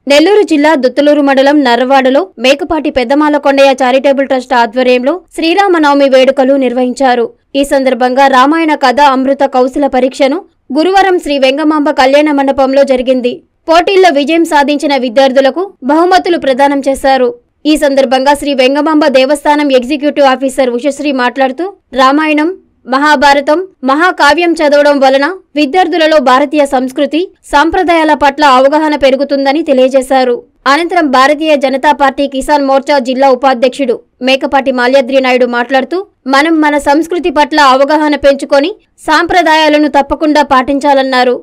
నెల్లూరు జిల్లా దుత్తలూరు మండలం నర్రవాడలో మేకపాటి పెద్దమాల కొండయ్య చారిటబుల్ ట్రస్ట్ ఆధ్వర్యంలో శ్రీరామనవమి వేడుకలు నిర్వహించారు ఈ సందర్భంగా రామాయణ కథ అమృత కౌశల పరీక్షను గురువారం శ్రీ వెంగమాంబ కళ్యాణ మండపంలో జరిగింది పోటీల్లో విజయం సాధించిన విద్యార్థులకు బహుమతులు ప్రదానం చేశారు ఈ సందర్భంగా శ్రీ వెంగమాంబ దేవస్థానం ఎగ్జిక్యూటివ్ ఆఫీసర్ ఉషశ్రీ మాట్లాడుతూ రామాయణం మహాభారతం మహాకావ్యం చదవడం వలన విద్యార్థులలో భారతీయ సంస్కృతి సాంప్రదాయాల పట్ల అవగాహన పెరుగుతుందని తెలియజేశారు అనంతరం భారతీయ జనతా పార్టీ కిసాన్ మోర్చా జిల్లా ఉపాధ్యక్షుడు మేకపాటి మాల్యాద్రి నాయుడు మాట్లాడుతూ మనం మన సంస్కృతి పట్ల అవగాహన పెంచుకొని సాంప్రదాయాలను తప్పకుండా పాటించాలన్నారు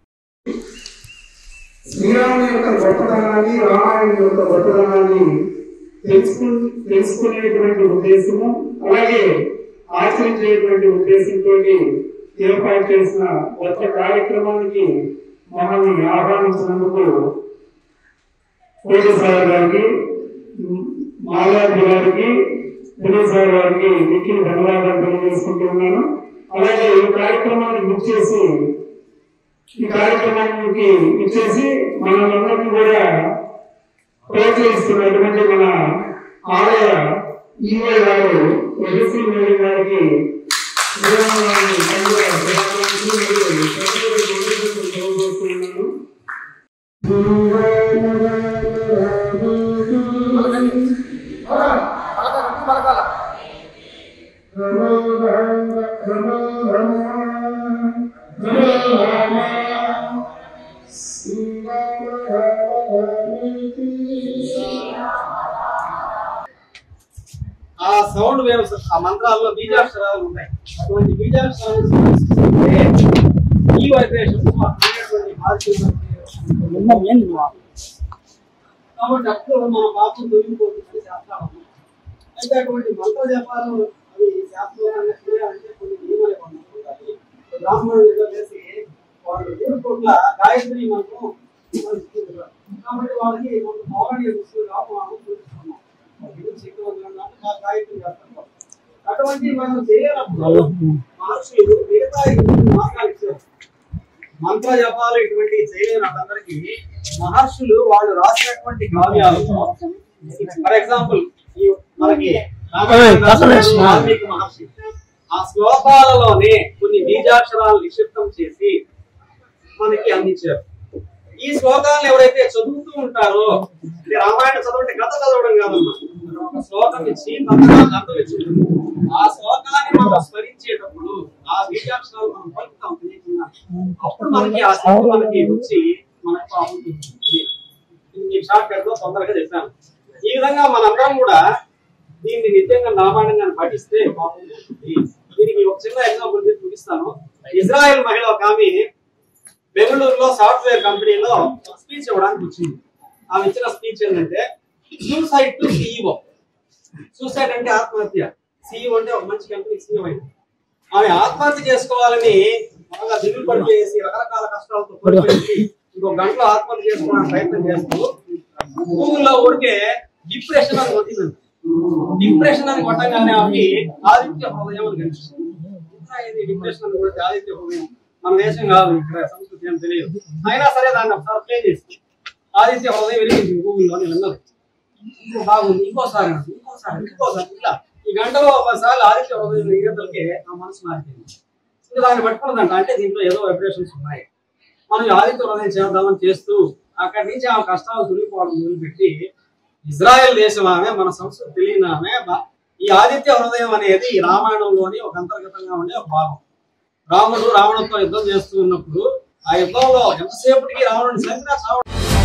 శ్రీరాముని యొక్క గొప్పతనాన్ని రామాయణుని యొక్క గొప్పతనాన్ని తెలుసుకు తెలుసుకునేటువంటి ఉద్దేశము అలాగే ఆచరించేటువంటి ఉద్దేశంతో ఏర్పాటు చేసిన కొత్త కార్యక్రమానికి మమ్మల్ని ఆహ్వానించినందుకు కోటి సార్ గారికి మాలాది గారికి దినేష్ సార్ గారికి మిక్కిలి ధన్యవాదాలు తెలియజేసుకుంటున్నాను అలాగే ఈ కార్యక్రమాన్ని బుక్ చేసి ఈ కార్యక్రమానికి ఇచ్చేసి మనలందరినీ కూడా ప్రోత్సహిస్తున్నటువంటి మన ఆలయ ఈవై గారు ఎస్ఎస్సీ మేడం గారికి శ్రీరామనవమి పండుగ శుభాకాంక్షలు మరియు ప్రజలకు తెలియజేస్తున్నాను. ఆ సౌండ్ వేవ్స్ ఆ మంత్రాల్లో బీజాక్షరాలు ఉంటాయి అటువంటి బీజాక్షరాలు సృష్టిస్తే ఈ వైబ్రేషన్స్ అనేటువంటి బాధ్యత కాబట్టి అప్పుడు మన పాపం దొరికిపోతుందని శాస్త్రాలు ఉన్నాయి. అయితే అటువంటి మంత్ర జపాలు అవి శాస్త్రంగా చేయాలంటే కొన్ని నియమాలు ఉంటాయి బ్రాహ్మణులు ఏదో చేసి వాళ్ళు మూడు కోట్ల గాయత్రి మంత్రం ఉపయోగిస్తున్నారు. కాబట్టి వాళ్ళకి కొంత పౌరాణిక దుస్తులు రాపమానం చూపిస్తున్నాం అటువంటి మనం చేయనప్పుడు మనుషులు మిగతా ఇటువంటి మార్గాలు ఇచ్చారు మంత్ర జపాలు ఇటువంటి చేయలేని వాళ్ళందరికీ మహర్షులు వాళ్ళు రాసినటువంటి కావ్యాలు ఫర్ ఎగ్జాంపుల్ ఈ మనకి వాల్మీకి మహర్షి ఆ శ్లోకాలలోనే కొన్ని బీజాక్షరాలు నిక్షిప్తం చేసి మనకి అందించారు ఈ శ్లోకాలను ఎవరైతే చదువుతూ ఉంటారో ఇది రామాయణ చదవంటే కథ చదవడం కాదమ్మా మనం ఒక శ్లోకం ఇచ్చి పద్నాలుగు అర్థం ఇచ్చి ఆ శ్లోకాన్ని మనం స్మరించేటప్పుడు ఆ బీజాక్షరాలు మనం పలుకుతాం తెలియకుండా అప్పుడు మనకి ఆ శక్తి మనకి వచ్చి మనకు బాగుంటుంది ఈ షార్ట్ కట్ లో తొందరగా చెప్పాను ఈ విధంగా మనందరం కూడా దీన్ని నిత్యంగా రామాయణంగా పాటిస్తే బాగుంటుంది దీనికి ఒక చిన్న ఎగ్జాంపుల్ చెప్పి చూపిస్తాను ఇజ్రాయెల్ మహిళ ఒక ఆమె బెంగళూరులో సాఫ్ట్వేర్ కంపెనీలో స్పీచ్ ఇవ్వడానికి వచ్చింది ఆమె ఇచ్చిన స్పీచ్ ఏంటంటే సూసైడ్ టు సిఇఓ సూసైడ్ అంటే ఆత్మహత్య సిఇఓ అంటే ఒక మంచి కంపెనీ సీఈఓ అయింది ఆమె ఆత్మహత్య చేసుకోవాలని బాగా దిగులు పడిపోయేసి రకరకాల కష్టాలతో పడిపోయి ఇంకో గంటలో ఆత్మహత్య చేసుకోవడానికి ప్రయత్నం చేస్తూ గూగుల్లో ఊరికే డిప్రెషన్ అని కొట్టిందండి డిప్రెషన్ అని కొట్టగానే ఆమెకి ఆదిత్య హృదయం అని కనిపిస్తుంది ఇంకా ఇది డిప్రెషన్ అని కొడితే ఆదిత్య హృదయం మన దేశం కాదు ఇక్కడ సంస్కృతి అని తెలియదు అయినా సరే దాన్ని ఒకసారి ప్లే చేసి ఆదిత్య హృదయం వెలిగింది గూగుల్లో నేను విన్నది ఇంకో బాగుంది ఇంకోసారి అన్నది, ఇంకోసారి ఇంకోసారి ఇట్లా ఈ గంటలో ఒకసారి ఆదిత్య హృదయం ఈగతలకే ఆ మనసు మారిపోయింది ఇంకా దాన్ని పట్టుకున్నదంట అంటే దీంట్లో ఏదో వైబ్రేషన్స్ ఉన్నాయి మనం ఈ ఆదిత్య హృదయం చేద్దామని చేస్తూ అక్కడి నుంచి ఆ కష్టాలు తొలిగిపోవడం మొదలుపెట్టి ఇజ్రాయెల్ దేశం ఆమె మన సంస్కృతి తెలియని ఆమె బ- ఈ ఆదిత్య హృదయం అనేది ఈ రామాయణంలోని ఒక అంతర్గతంగా ఉండే ఒక భాగం రాముడు రావణుడితో యుద్ధం చేస్తూ ఉన్నప్పుడు ఆ యుద్ధంలో ఎంతసేపటికి రావణుడిని చంపినా చావడం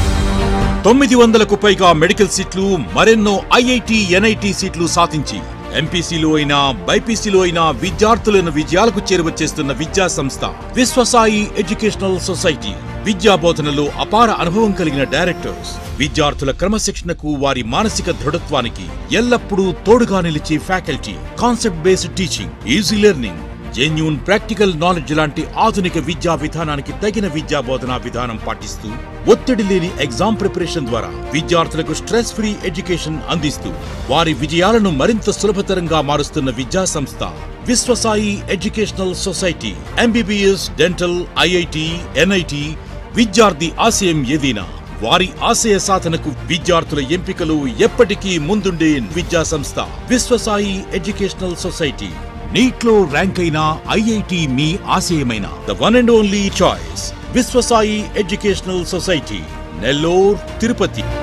తొమ్మిది వందలకు పైగా మెడికల్ సీట్లు మరెన్నో ఐఐటి ఎన్ఐటి సీట్లు సాధించి ఎంపీసీలో అయినా బైపీసీలో అయినా విద్యార్థులను విజయాలకు చేరువచేస్తున్న విద్యా సంస్థ విశ్వసాయి ఎడ్యుకేషనల్ సొసైటీ విద్యా బోధనలో అపార అనుభవం కలిగిన డైరెక్టర్స్ విద్యార్థుల క్రమశిక్షణకు వారి మానసిక దృఢత్వానికి ఎల్లప్పుడూ తోడుగా నిలిచే faculty concept based teaching easy learning genuine practical knowledge లాంటి ఆధునిక విద్యా విధానానికి తగిన విద్యా బోధనా విధానం పాటిస్తూ ఒత్తిడి లేని ఎగ్జామ్ ప్రిపరేషన్ ద్వారా విద్యార్థులకు స్ట్రెస్ ఫ్రీ ఎడ్యుకేషన్ అందిస్తూ వారి విజయాలను మరింత సులభతరంగా మారుస్తున్న విద్యా సంస్థ Vishwasai educational society MBBS dental IIT NIT విద్యార్థి ఆశయం ఏదైనా వారి ఆశయ సాధనకు విద్యార్థుల ఎంపికలు ఎప్పటికీ ముందుండే విద్యా సంస్థ విశ్వసాయి ఎడ్యుకేషనల్ సొసైటీ నీట్ లో ర్యాంక్ అయిన ఐఐటి మీ ఆశయమైన the one and only choice Vishwasai educational society Nellore Tirupati